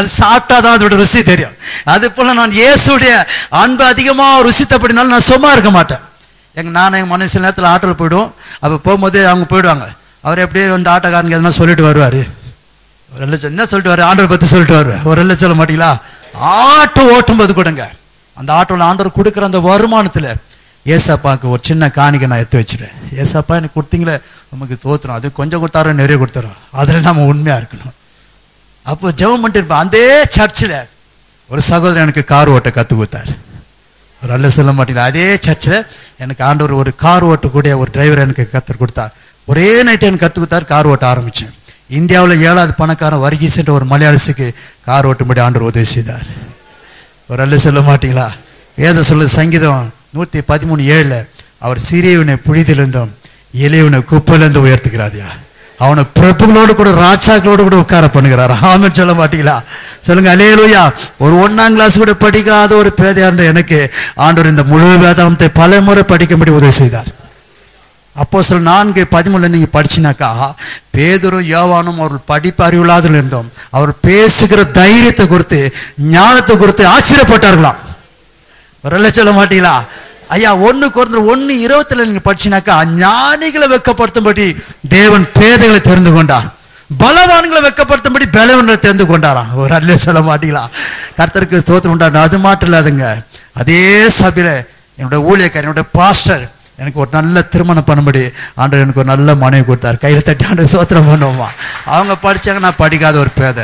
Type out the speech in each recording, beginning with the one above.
அது சாப்பிட்டாதான் அதோட ருசி தெரியும் அது போல நான் இயேசுடைய அன்பு அதிகமா ருசித்தப்படினாலும் நான் சும்மா இருக்க மாட்டேன் எங்க நான் எங்க மனசு சில நேரத்தில் ஆட்டோவில் போயிடுவோம் அப்போ போகும்போது அவங்க போயிடுவாங்க அவர் எப்படியே வந்து ஆட்டோக்காரங்க எதனா சொல்லிட்டு வருவாரு ஒரு லட்சம் என்ன சொல்லிட்டு வர ஆண்டவர் பத்தி சொல்லிட்டு வருவார் ஒரு லட்சம் சொல்ல மாட்டீங்களா ஆட்டோ ஓட்டும்போது கூடங்க அந்த ஆட்டோவில் ஆண்டவர் கொடுக்குற அந்த வருமானத்துல ஏசப்பாக்கு ஒரு சின்ன காணிக்கை நான் எடுத்து வச்சிருவேன் ஏசப்பா எனக்கு கொடுத்தீங்களே நமக்கு தோத்துரும் அது கொஞ்சம் கொடுத்தாரோ நிறைய கொடுத்துரும் அதில் நம்ம உண்மையா இருக்கணும் அப்போ ஜெபம் பண்ணிட்டு இருப்பேன் அந்த சர்ச்சில் ஒரு சகோதரன் எனக்கு கார் ஓட்ட கற்றுக் கொடுத்தார் ஒரு அல்ல சொல்ல மாட்டீங்களா அதே சர்ச்சில் எனக்கு ஆண்டவர் ஒரு கார் ஓட்டக்கூடிய ஒரு டிரைவர் எனக்கு கற்றுக் கொடுத்தார் ஒரே நைட் எனக்கு கற்றுக் கொடுத்தார் கார் ஓட்ட ஆரம்பித்தேன் இந்தியாவில் ஏழாவது பணக்காரன் வர்கீஸ்ன்ற ஒரு மலையாளிசுக்கு கார் ஓட்டும்படி ஆண்டவர் உதவி செய்தார் ஒரு அல்ல சொல்ல மாட்டீங்களா வேத சொல்ல சங்கீதம் நூற்றி பதிமூணு ஏழில் அவர் சிறியவனை புழிதிலிருந்தும் எளியவனை குப்பையிலிருந்து உயர்த்துகிறாரியா அவனை பிரபுகளோடு கூட ராஜாக்களோடு கூட உட்கார பண்ணுகிறார் ஆமென் சொல்ல மாட்டீங்களா சொல்லுங்க அலேலுயா ஒரு ஒண்ணாம் கிளாஸ் கூட படிக்காத ஒரு பேதையா இருந்த எனக்கு ஆண்டவர் இந்த முழு வேதாந்தத்தை பல முறை படிக்கும்படி உதவி செய்தார் அப்போ சில நான்கு பதிமூணுல நீங்க படிச்சினாக்கா பேதரும் யோவானும் அவர்கள் படிப்பு அறிவில்லாதல் இருந்தோம் அவர் பேசுகிற தைரியத்தை கொடுத்து ஞானத்தை கொடுத்து ஆச்சரியப்பட்டார்களாம் வரல சொல்ல மாட்டீங்களா ஐயா ஒண்ணு குறைந்த ஒண்ணு இருபத்துல நீங்க படிச்சினாக்கா ஞானிகளை வெக்கப்படுத்தும்படி தேவன் பேதைகளை தெரிந்து கொண்டார் பலவான்களை வெக்கப்படுத்தும்படி பலவன்களை தெரிந்து கொண்டாராம் ஒரு அல்ல சொல்ல மாட்டீங்களா கர்த்தருக்கு ஸ்தோத்திரம் உண்டாரு அது மட்டும் இல்லாதுங்க அதே சபையில என்னோட ஊழியக்காரர் என்னோட பாஸ்டர் எனக்கு ஒரு நல்ல திருமணம் பண்ணும்படி ஆண்டவர் எனக்கு ஒரு நல்ல மனைவி கொடுத்தார் கையில தட்டி ஆண்டு சோத்திரம் பண்ணுவோமா அவங்க படிச்சாங்க நான் படிக்காத ஒரு பேதை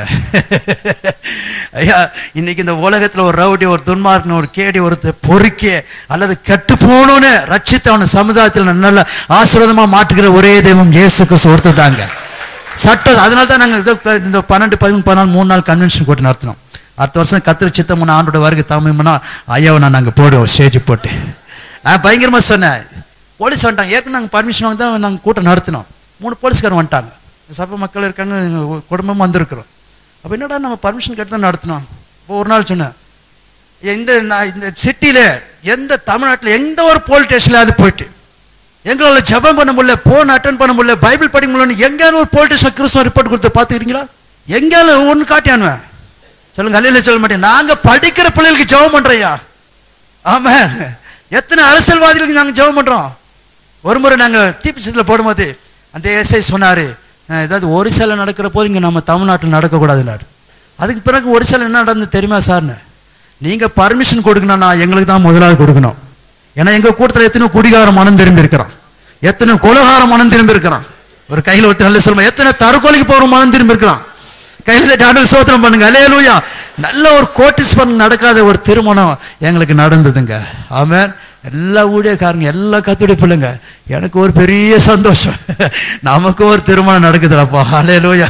ஐயா இன்னைக்கு இந்த உலகத்துல ஒரு ரவுடி ஒரு துன்மார்க்கன் ஒரு கேடி ஒரு பொறுக்கி அல்லது கெட்டு போகணும்னு ரட்சித்து அவன சமுதாயத்தில் நல்ல ஆசீர்வாதமா மாற்றுகிற ஒரே தெய்வம் இயேசு கிறிஸ்து ஒருத்தர் தாங்க சட்டம் அதனால தான் நாங்கள் இதோ இந்த பன்னெண்டு பதிமூணு பதினாலு மூணு நாள் கன்வென்ஷன் கூட்டி நடத்தினோம் அடுத்த வருஷம் கத்திர சித்தம் ஆண்டோட வருகை தாமனா ஐயாவை நான் நாங்கள் போடுவோம் ஸ்டேஜ் போட்டு நான் பயங்கரமா சொன்னேன் போலீஸ் வந்துட்டாங்க ஏற்கனவே நாங்கள் பர்மிஷன் வாங்கி தான் நாங்கள் கூட்டம் நடத்தினோம் மூணு போலீஸ்காரன் வந்துட்டாங்க சபை மக்கள் இருக்காங்க எங்க குடும்பமும் வந்திருக்கிறோம் அப்போ என்னடா நம்ம பர்மிஷன் கேட்டு தான் நடத்தினோம் இப்போ ஒரு நாள் சொன்னேன் இந்த நான் இந்த சிட்டியில் எந்த தமிழ்நாட்டில் எந்த ஒரு போலீஸ் ஸ்டேஷன்ல போயிட்டு எங்களால் ஜெபம் பண்ண முடியல போன் அட்டன் பண்ண முடியல பைபிள் படிக்க முடியல எங்கேயாவது ஒரு போலீஸ் ஸ்டேஷன் கிறிஸ்துவ ரிப்போர்ட் கொடுத்து பார்த்துக்கிறீங்களா எங்கேயாவது ஒன்று காட்டியானுவேன் சொல்லுங்க அல்லையில சொல்ல மாட்டேன் நாங்க படிக்கிற பிள்ளைகளுக்கு ஜெபம் பண்றையா ஆமா எத்தனை அரசியல்வாதிகளுக்கு நாங்க ஜெபம் பண்றோம் ஒரு முறை நாங்க டிபிசியில் போடும்போது அந்த எஸ்ஐ சொன்னாரு அஹ், ஏதாவது ஒரிசால நடக்கிற போது இங்க நம்ம தமிழ்நாட்டில் நடக்கக்கூடாதுன்னாரு அதுக்கு பிறகு ஒரிசால என்ன நடந்தது தெரியுமா சார்னு நீங்க பர்மிஷன் கொடுக்கணும்னா எங்களுக்கு தான் முதலாவது கொடுக்கணும் ஏன்னா எங்க கூட்டத்தில் எத்தனை குடிகார மனம் திரும்பி இருக்கிறான் எத்தனை கொலகார மனம் திரும்பி இருக்கிறான் ஒரு கையில ஒருத்தர் நல்ல சொல்லுமா எத்தனை தற்கொலைக்கு போற மனம் திரும்பி இருக்கிறான் கையில டாக்டர் சோத்திரம் பண்ணுங்க அலேலூயா நல்ல ஒரு கோட்டிஸ் பண்ண நடக்காத ஒரு திருமணம் எங்களுக்கு நடந்ததுங்க ஆமென் எல்லா ஊழியக்காரங்க எல்லா கத்துடைய பிள்ளைங்க எனக்கு ஒரு பெரிய சந்தோஷம் நமக்கு ஒரு திருமணம் நடக்குதுலப்பா அலேலூயா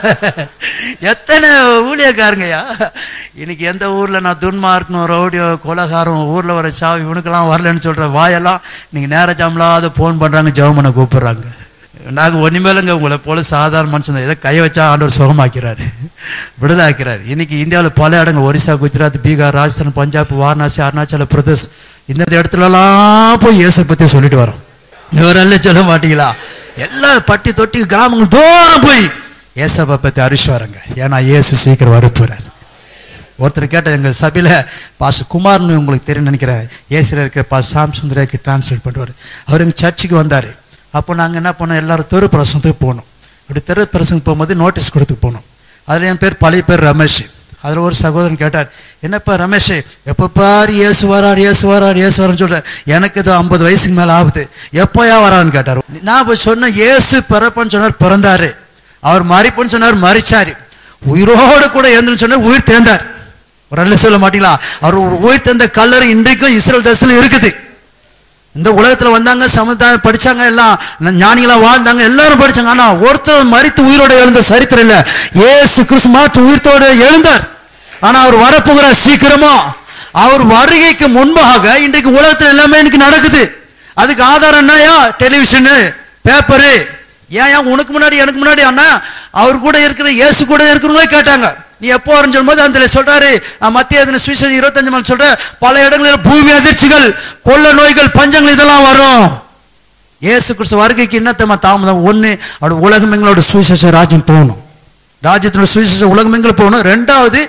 எத்தனை ஊழியக்காரங்கய்யா இன்னைக்கு எந்த ஊர்ல நான் துன்மார்க்கணும் ரவுடியோ கொலகாரம் ஊர்ல வர சாவி இவனுக்கெல்லாம் வரலன்னு சொல்ற வாயெல்லாம் நீங்க நேர ஜாமலாத போன் பண்றாங்க ஜெவமனை கூப்பிடுறாங்க நாங்க ஒன்றுமேலங்க உங்களை போல சாதாரண மனுஷன் தான். ஏதோ கையை வச்சா ஆண்டவர் சுகமாக்கிறாரு விடுதலை ஆக்கிறாரு இன்னைக்கு இந்தியாவில் பல இடங்கள் ஒரிசா குஜராத் பீகார் ராஜஸ்தான் பஞ்சாப் வாரணாசி அருணாச்சல பிரதேஷ் இந்த இடத்துலலாம் போய் இயேசை பற்றி சொல்லிட்டு வரோம் இவரெல்லாம் சொல்ல மாட்டீங்களா எல்லா பட்டி தொட்டி கிராமங்கள் தூரம் போய் ஏசப்பை பற்றி அறிவிச்சுவாருங்க ஏன்னா இயேசு சீக்கிரம் வரப்போறார் ஒருத்தர் கேட்ட எங்கள் சபையில் பாஸ் குமார்னு உங்களுக்கு தெரியும் நினைக்கிறேன் ஏசியில் இருக்கிற பாஸ் சாம் சுந்தராக்கு டிரான்ஸ்லேட் பண்ணுவார் அவர் எங்கள் சர்ச்சுக்கு வந்தார் அப்போ நாங்கள் என்ன பண்ணோம் எல்லாரும் தெரு பிரசங்கத்துக்கு போனோம் அப்படி தெரு பிரசங்க போகும்போது நோட்டீஸ் கொடுத்து போனோம் அதில் என் பேர் பழைய பேர் ரமேஷ் அதில் ஒரு சகோதரன் கேட்டார் என்னப்பா ரமேஷ் எப்போ பாரு இயேசு வரார் இயேசு வரார் இயேசு வரான்னு சொல்கிறேன் எனக்கு இது ஐம்பது வயசுக்கு மேலே ஆகுது எப்போயா வரான்னு கேட்டார் நான் போய் சொன்னேன் இயேசு பிறப்பன்னு சொன்னார் பிறந்தாரு அவர் மறிப்புன்னு சொன்னார் மறிச்சாரு உயிரோடு கூட எழுந்துன்னு சொன்னார் உயிர் தேர்ந்தார் ஒரு அல்ல சொல்ல மாட்டீங்களா அவர் ஒரு உயிர் தந்த கல்லறை இன்றைக்கும் இஸ்ரேல் தேசத்துல இருக்குது இந்த உலகத்துல வந்தாங்க சமுதாயம் படிச்சாங்க எல்லாம் ஞானிகளா வாழ்ந்தாங்க எல்லாரும் படிச்சாங்க ஆனா ஒருத்தர் மறித்து உயிரோட எழுந்த சரித்திரம் இல்ல ஏசு கிறிஸ்து மாற்று உயிர்த்தோட எழுந்தார் ஆனா அவர் வரப்போகிறார் சீக்கிரமா அவர் வருகைக்கு முன்பாக இன்றைக்கு உலகத்துல எல்லாமே இன்னைக்கு நடக்குது அதுக்கு ஆதாரம் என்னயா டெலிவிஷனு பேப்பரு ஏன் ஏன் உனக்கு முன்னாடி எனக்கு முன்னாடி அண்ணா அவர் கூட இருக்கிற இயேசு கூட இருக்கிறவங்களே கேட்டாங்க நீ எப்போ வரணும் சொல்லும்போது அந்த சொல்றாரு அஹ், மத்திய அதின சுவிசேஷம் இருபத்தஞ்சு மணி சொல்ற பல இடங்களில் பூமி அதிர்ச்சிகள் கொள்ள நோய்கள் பஞ்சங்கள் இதெல்லாம் வரும் இயேசு கிறிஸ்து வருகைக்கு என்னத்தம்மா தாமதம் ஒண்ணு அவருடைய உலகம் எங்களோட சுவிசேஷ ராஜ்யம் போகணும் ராஜ்யத்தோட சுவிசேஷ உலகம் எங்களை போகணும் ரெண்டாவது